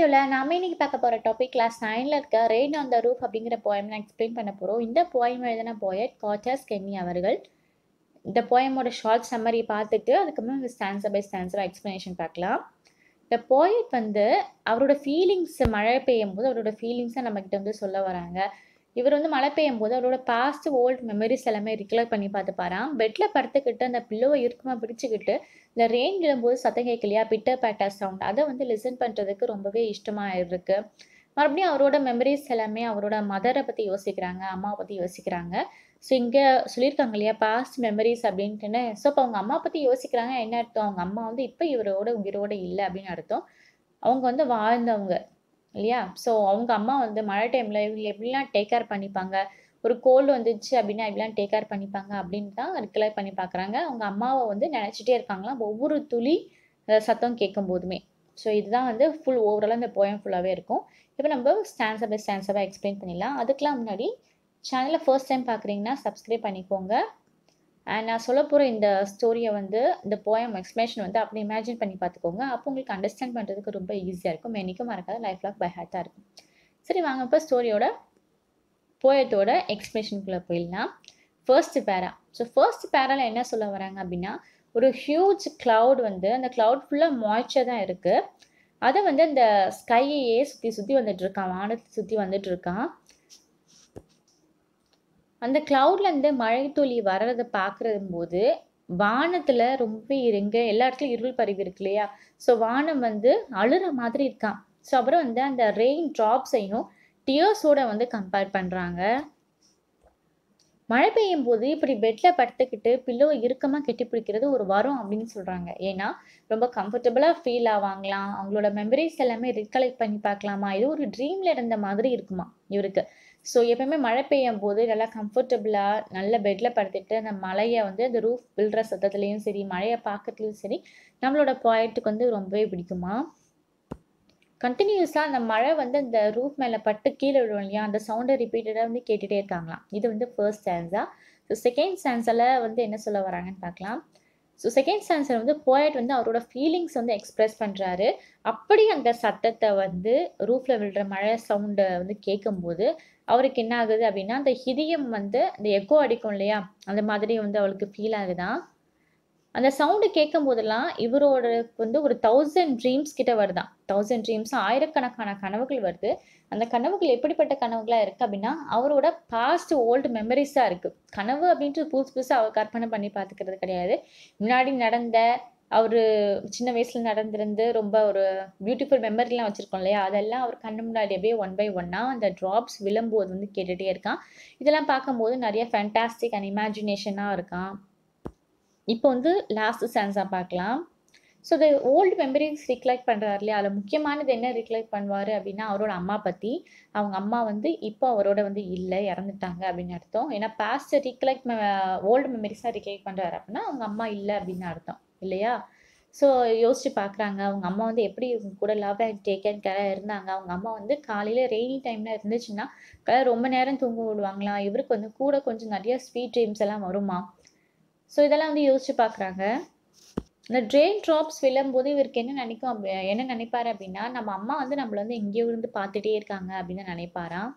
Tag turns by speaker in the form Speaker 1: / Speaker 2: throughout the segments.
Speaker 1: வீடியோவில் நாம இன்னைக்கு பார்க்க போகிற டாபிக் கிளாஸ் நைனில் இருக்க ரெயின் ஆன் த ரூஃப் அப்படிங்கிற போயம் நான் எக்ஸ்பிளைன் பண்ண போகிறோம் இந்த போயம் எழுதின போயட் காட்டஸ் கென்னி அவர்கள் இந்த போயமோட ஷார்ட் சம்மரி பார்த்துட்டு அதுக்கப்புறம் இந்த ஸ்டான்சர் பை ஸ்டான்சராக எக்ஸ்ப்ளனேஷன் பார்க்கலாம் இந்த போயட் வந்து அவரோட ஃபீலிங்ஸ் மழை பெய்யும் போது அவரோட ஃபீலிங்ஸை நம்மக்கிட்ட வந்து சொல்ல வராங்க இவர் வந்து மழை பெய்யும் போது அவரோட பாஸ்ட் ஓல்டு மெமரிஸ் எல்லாமே ரிகலர் பண்ணி பார்த்துப்பாராம் பெட்டில் படுத்துக்கிட்டு அந்த பில்லோவை இறுக்கமாக பிடிச்சிக்கிட்டு இந்த ரெயின் விழும்போது சத்தம் கேட்கலையா பிட்டர் பேட்டா சவுண்ட் அதை வந்து லிசன் பண்ணுறதுக்கு ரொம்பவே இஷ்டமாக இருக்கு மறுபடியும் அவரோட மெமரிஸ் எல்லாமே அவரோட மதரை பற்றி யோசிக்கிறாங்க அம்மாவை பற்றி யோசிக்கிறாங்க ஸோ இங்கே சொல்லியிருக்காங்க இல்லையா பாஸ்ட் மெமரிஸ் அப்படின்ட்டுன்னு ஸோ இப்போ அவங்க அம்மா பற்றி யோசிக்கிறாங்க என்ன அர்த்தம் அவங்க அம்மா வந்து இப்போ இவரோட உயிரோட இல்லை அப்படின்னு அர்த்தம் அவங்க வந்து வாழ்ந்தவங்க இல்லையா ஸோ அவங்க அம்மா வந்து மழை டைமில் இவங்க எப்படிலாம் டேக் கேர் பண்ணிப்பாங்க ஒரு கோல்டு வந்துச்சு அப்படின்னா எப்படிலாம் டேக் கேர் பண்ணிப்பாங்க அப்படின்னு தான் ரிக்கலர் பண்ணி பார்க்குறாங்க அவங்க அம்மாவை வந்து நினச்சிட்டே இருக்காங்களாம் ஒவ்வொரு துளி அஹ், சத்தம் கேட்கும் போதுமே ஸோ இதுதான் வந்து ஃபுல் ஓவராலாக இந்த போயம் ஃபுல்லாகவே இருக்கும் இப்போ நம்ம ஸ்டான்ஸை பை ஸ்டான்ஸாக எக்ஸ்பிளைன் பண்ணிடலாம் அதுக்கெலாம் முன்னாடி சேனலை ஃபர்ஸ்ட் டைம் பார்க்குறீங்கன்னா சப்ஸ்கிரைப் பண்ணிக்கோங்க அண்ட் நான் சொல்ல போகிற இந்த ஸ்டோரியை வந்து இந்த போயம் எக்ஸ்பிளேஷன் வந்து அப்படி இமேஜின் பண்ணி பார்த்துக்கோங்க அப்போ உங்களுக்கு அண்டர்ஸ்டாண்ட் பண்ணுறதுக்கு ரொம்ப ஈஸியாக இருக்கும் என்றைக்கும் மறக்காத லைஃப் லாக் பை ஹார்ட்டாக இருக்கும் சரி வாங்க இப்போ ஸ்டோரியோட போயத்தோட எக்ஸ்பிளேஷனுக்குள்ளே போயிடலாம் ஃபர்ஸ்ட் பேரா ஸோ ஃபர்ஸ்ட் பேரால என்ன சொல்ல வராங்க அப்படின்னா ஒரு ஹியூஜ் cloud வந்து அந்த cloud ஃபுல்லாக மாய்ச்சர் தான் இருக்குது அதை வந்து அந்த ஸ்கையையே சுற்றி சுற்றி வந்துட்டு இருக்கான் வானத்தை சுற்றி வந்துட்டு இருக்கான் அந்த cloudலேருந்து மழை துளி வர்றதை பார்க்குறது போது வானத்தில் ரொம்ப இருங்க எல்லா இடத்துலையும் இருள் பரவி இருக்கு இல்லையா ஸோ வானம் வந்து அழுற மாதிரி இருக்கான் ஸோ அப்புறம் வந்து அந்த ரெயின் ட்ராப்ஸையும் டியர்ஸோட வந்து கம்பேர் பண்ணுறாங்க மழை பெய்யும் போது இப்படி பெட்டில் படுத்துக்கிட்டு பில்லோ இறுக்கமாக கெட்டி பிடிக்கிறது ஒரு வரம் அப்படின்னு சொல்கிறாங்க ஏன்னா ரொம்ப கம்ஃபர்டபுளாக ஃபீல் ஆவாங்களாம் அவங்களோட மெமரிஸ் எல்லாமே ரிகலெக்ட் பண்ணி பார்க்கலாமா இது ஒரு ட்ரீமில் இருந்த மாதிரி இருக்குமா இவருக்கு ஸோ எப்பயுமே மழை பெய்யும் போது நல்லா கம்ஃபர்டபுளாக நல்ல பெட்டில் படுத்துட்டு அந்த மழையை வந்து அந்த ரூஃப் விழுற சத்தத்துலேயும் சரி மழையை பார்க்கறதுலையும் சரி நம்மளோட பாயிண்ட்டுக்கு வந்து ரொம்பவே பிடிக்குமா கண்டினியூஸாக அந்த மழை வந்து அந்த ரூஃப் மேலே பட்டு கீழே விழும் இல்லையா அந்த சவுண்டை ரிப்பீட்டடாக வந்து கேட்டுகிட்டே இருக்காங்களாம் இது வந்து ஃபர்ஸ்ட் ஸ்டான்ஸா ஸோ செகண்ட் ஸ்டான்ஸில் வந்து என்ன சொல்ல வராங்கன்னு பார்க்கலாம் ஸோ செகண்ட் ஸ்டான்ஸில் வந்து போயட் வந்து அவரோட ஃபீலிங்ஸ் வந்து எக்ஸ்பிரஸ் பண்ணுறாரு அப்படி அந்த சத்தத்தை வந்து ரூஃபில் விழுற மழை சவுண்டை வந்து கேட்கும்போது அவருக்கு என்ன ஆகுது அப்படின்னா அந்த ஹிதியம் வந்து அந்த எக்கோ அடிக்கும் இல்லையா அந்த மாதிரி வந்து அவளுக்கு ஃபீல் ஆகுதான் அந்த சவுண்டு கேட்கும் போதெல்லாம் இவரோட வந்து ஒரு தௌசண்ட் ட்ரீம்ஸ் கிட்ட வருதான் தௌசண்ட் ட்ரீம்ஸ் ஆயிரக்கணக்கான கனவுகள் வருது அந்த கனவுகள் எப்படிப்பட்ட கனவுகளாக இருக்குது அப்படின்னா அவரோட பாஸ்ட் ஓல்டு மெமரிஸாக இருக்குது கனவு அப்படின்ட்டு புதுசு புதுசாக அவர் கற்பனை பண்ணி பார்த்துக்கிறது கிடையாது முன்னாடி நடந்த அவர் சின்ன வயசில் நடந்திருந்து ரொம்ப ஒரு பியூட்டிஃபுல் மெமரிலாம் வச்சுருக்கோம் இல்லையா அதெல்லாம் அவர் கண்ணு முன்னாடி அப்படியே ஒன் பை ஒன்னாக அந்த ட்ராப்ஸ் விழும்போது வந்து கேட்டுகிட்டே இருக்கான் இதெல்லாம் பார்க்கும்போது நிறைய ஃபேண்டாஸ்டிக் அண்ட் இமேஜினேஷனாக இருக்கான் இப்போ வந்து லாஸ்ட் ஸ்டான்ஸாக பார்க்கலாம் ஸோ இந்த ஓல்டு மெமரிஸ் ரிகலெக்ட் பண்ணுறாரு இல்லையா அதில் முக்கியமானது என்ன ரிகலெக்ட் பண்ணுவார் அப்படின்னா அவரோட அம்மா பற்றி அவங்க அம்மா வந்து இப்போ அவரோட வந்து இல்லை இறந்துட்டாங்க அப்படின்னு அர்த்தம் ஏன்னா பாஸ்ட் ரிகலெக்ட் ஓல்டு மெமரிஸாக ரிகலெக்ட் பண்ணுறாரு அப்படின்னா அவங்க அம்மா இல்லை அப்படின்னு அர்த்தம் இல்லையா ஸோ யோசிச்சு பார்க்குறாங்க அவங்க அம்மா வந்து எப்படி இவங்க கூட லவ் அண்ட் டேக் அண்ட் கேராக இருந்தாங்க அவங்க அம்மா வந்து காலையில் ரெய்னி டைமில் இருந்துச்சுன்னா க- ரொம்ப நேரம் தூங்க விடுவாங்களாம் இவருக்கு வந்து கூட கொஞ்சம் நிறைய ஸ்வீட் ட்ரீம்ஸ் எல்லாம் வருமா ஸோ இதெல்லாம் வந்து யோசிச்சு பார்க்குறாங்க இந்த ட்ரெயின் ட்ராப்ஸ் விழும்போது இவருக்கு என்ன நினைக்கும் அப்படி- என்ன நினைப்பாரு அப்படின்னா நம்ம அம்மா வந்து நம்மள வந்து எங்கேயோ இருந்து பார்த்துட்டே இருக்காங்க அப்படின்னு நினைப்பாராம்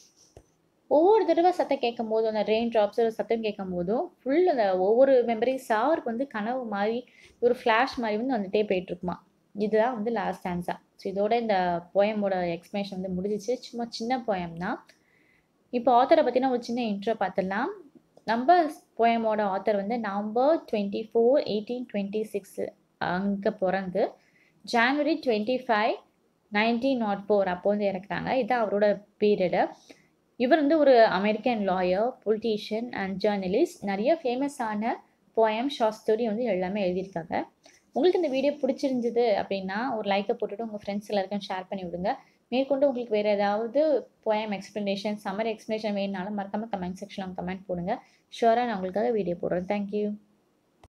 Speaker 1: ஒவ்வொரு தடவை சத்தம் கேட்கும் போதும் அந்த ரெயின் ட்ராப்ஸோட சத்தம் கேட்கும் போதும் ஃபுல் அந்த ஒவ்வொரு மெமரிஸாக அவருக்கு வந்து கனவு மாதிரி ஒரு ஃப்ளாஷ் மாதிரி வந்து வந்துட்டே போயிட்டு இருக்குமா இதுதான் வந்து லாஸ்ட் ஸ்டான்ஸா ஸோ இதோட இந்த போயமோட எக்ஸ்பிளேஷன் வந்து முடிஞ்சிச்சு சும்மா சின்ன போயம் தான் இப்போ ஆத்தரை பற்றின ஒரு சின்ன இன்ட்ரோ பார்த்துடலாம் நம்ம போயமோட ஆத்தர் வந்து November twenty four eighteen twenty six அங்கே பிறந்து January twenty five nineteen nought four அப்போ வந்து இறக்குறாங்க இதுதான் அவரோட பீரியடு இவர் வந்து ஒரு American lawyer politician and journalist நிறைய ஃபேமஸான போயம் ஷார்ட் ஸ்டோரி வந்து எல்லாமே எழுதியிருக்காங்க உங்களுக்கு இந்த வீடியோ பிடிச்சிருந்தது அப்படின்னா ஒரு லைக்கை போட்டுட்டு உங்கள் ஃப்ரெண்ட்ஸ் எல்லாருக்கும் ஷேர் பண்ணி விடுங்க மேற்கொண்டு உங்களுக்கு வேறு ஏதாவது போயம் எக்ஸ்ப்ளனேஷன் சம்மர் எக்ஸ்ப்ளனேஷன் வேணுனாலும் மறக்காமல் கமெண்ட் செக்ஷனில் கமெண்ட் போடுங்க ஷுவராக நான் உங்களுக்காக வீடியோ போடுறேன் தேங்க்யூ